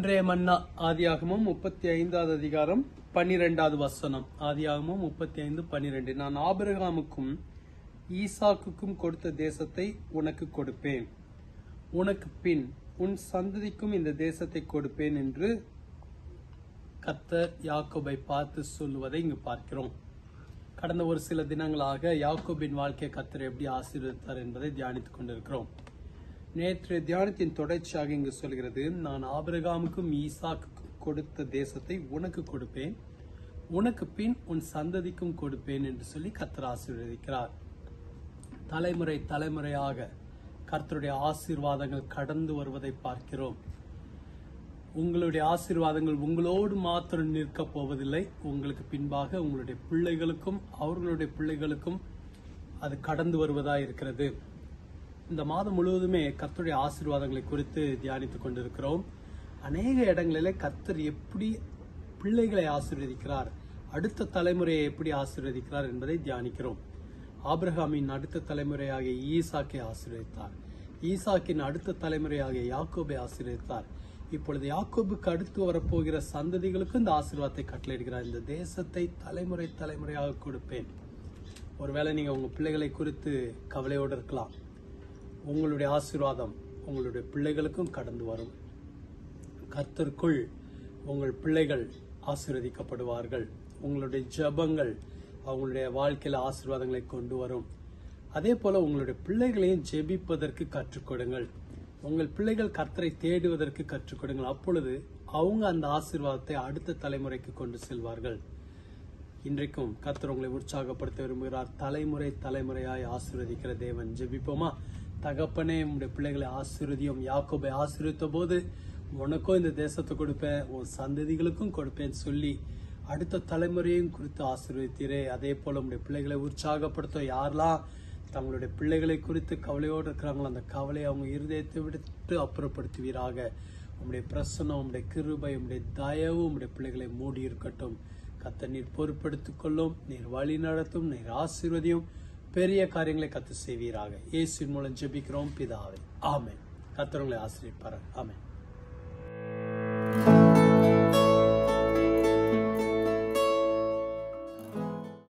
இன்றைய மன்னா ஆதியாகமும் முப்பத்தி ஐந்தாவது அதிகாரம் பன்னிரெண்டாவது வசனம் ஆதியாகமும் முப்பத்தி ஐந்து பன்னிரெண்டு நான் ஆபிரகாமுக்கும் ஈசாக்குக்கும் கொடுத்த தேசத்தை உனக்கு கொடுப்பேன் உனக்கு பின் உன் சந்ததிக்கும் இந்த தேசத்தை கொடுப்பேன் என்று கத்தர் யாக்கோபை பார்த்து சொல்லுவதை இங்கு பார்க்கிறோம் கடந்த ஒரு சில தினங்களாக யாக்கோபின் வாழ்க்கையை கத்தர் எப்படி ஆசீர்வதித்தார் என்பதை தியானித்துக் கொண்டிருக்கிறோம் நேற்று தியானத்தின் தொடர்ச்சியாக இங்கு சொல்கிறது நான் ஆபிரகாமுக்கும் ஈசாக்குக்கும் கொடுத்த தேசத்தை உனக்கு கொடுப்பேன் உனக்கு பின் உன் சந்ததிக்கும் கொடுப்பேன் என்று சொல்லி கத்தர் ஆசீர்வதிக்கிறார் தலைமுறை தலைமுறையாக கர்த்தருடைய ஆசீர்வாதங்கள் கடந்து வருவதை பார்க்கிறோம் உங்களுடைய ஆசீர்வாதங்கள் உங்களோடு மாத்திரம் நிற்க போவதில்லை உங்களுக்கு பின்பாக உங்களுடைய பிள்ளைகளுக்கும் அவர்களுடைய பிள்ளைகளுக்கும் அது கடந்து வருவதா இருக்கிறது இந்த மாதம் முழுவதுமே கர்த்தருடைய ஆசீர்வாதங்களை குறித்து தியானித்துக் கொண்டிருக்கிறோம் அநேக இடங்களிலே கர்த்தர் எப்படி பிள்ளைகளை ஆசீர்வதிக்கிறார் அடுத்த தலைமுறையை எப்படி ஆசீர்வதிக்கிறார் என்பதை தியானிக்கிறோம் ஆபிரகாமின் அடுத்த தலைமுறையாகிய ஈசாக்கை ஆசீர்வதித்தார் ஈசாக்கின் அடுத்த தலைமுறையாகிய யாக்கோபை ஆசீர்வதித்தார் இப்பொழுது யாக்கோபுக்கு அடுத்து வரப்போகிற சந்ததிகளுக்கு இந்த ஆசீர்வாதத்தை கட்டளையிடுகிறார் இந்த தேசத்தை தலைமுறை தலைமுறையாக கொடுப்பேன் ஒருவேளை நீங்க உங்க பிள்ளைகளை குறித்து கவலையோடு இருக்கலாம் உங்களுடைய ஆசீர்வாதம் உங்களுடைய பிள்ளைகளுக்கும் கடந்து வரும் கர்த்தருக்குள் உங்கள் பிள்ளைகள் ஆசீர்வதிக்கப்படுவார்கள் உங்களுடைய ஜெபங்கள் அவங்களுடைய வாழ்க்கையில ஆசீர்வாதங்களை கொண்டு வரும் அதே போல உங்களுடைய பிள்ளைகளையும் ஜெபிப்பதற்கு கற்றுக் கொடுங்கள் உங்கள் பிள்ளைகள் கர்த்தரை தேடுவதற்கு கற்றுக் கொடுங்கள் அப்பொழுது அவங்க அந்த ஆசீர்வாதத்தை அடுத்த தலைமுறைக்கு கொண்டு செல்வார்கள் இன்றைக்கும் கர்த்தர் உங்களை உற்சாகப்படுத்த விரும்புகிறார் தலைமுறை தலைமுறையாய் ஆசீர்வதிக்கிற தேவன் ஜெபிப்போமா தகப்பனே உங்களுடைய பிள்ளைகளை ஆசீர்வதியும் யாக்கோபை ஆசீர்வித்த போது உனக்கும் இந்த தேசத்தை கொடுப்பேன் உன் சந்ததிகளுக்கும் கொடுப்பேன் சொல்லி அடுத்த தலைமுறையும் குறித்து ஆசீர்வதித்தீரே அதே போல உங்களுடைய பிள்ளைகளை உற்சாகப்படுத்த யாரெல்லாம் தங்களுடைய பிள்ளைகளை குறித்து கவலையோடு இருக்கிறாங்களோ அந்த கவலையை அவங்க இருதயத்தை விட்டு அப்புறப்படுத்துவீராக உங்களுடைய பிரசனம் உங்களுடைய கிருபை உங்களுடைய தயவு உங்களுடைய பிள்ளைகளை மூடி இருக்கட்டும் கத்த நீர் பொறுப்படுத்திக் கொள்ளும் நீர் வழி நடத்தும் நீர் ஆசீர்வதியும் பெரிய காரியங்களை கத்து செய்வீராக இயேசுவின் மூலம் ஜெபிக்கிறோம் பிதாவே ஆமென் கத்தர் உங்களை ஆசீர்வதிப்பார்கள் ஆமென்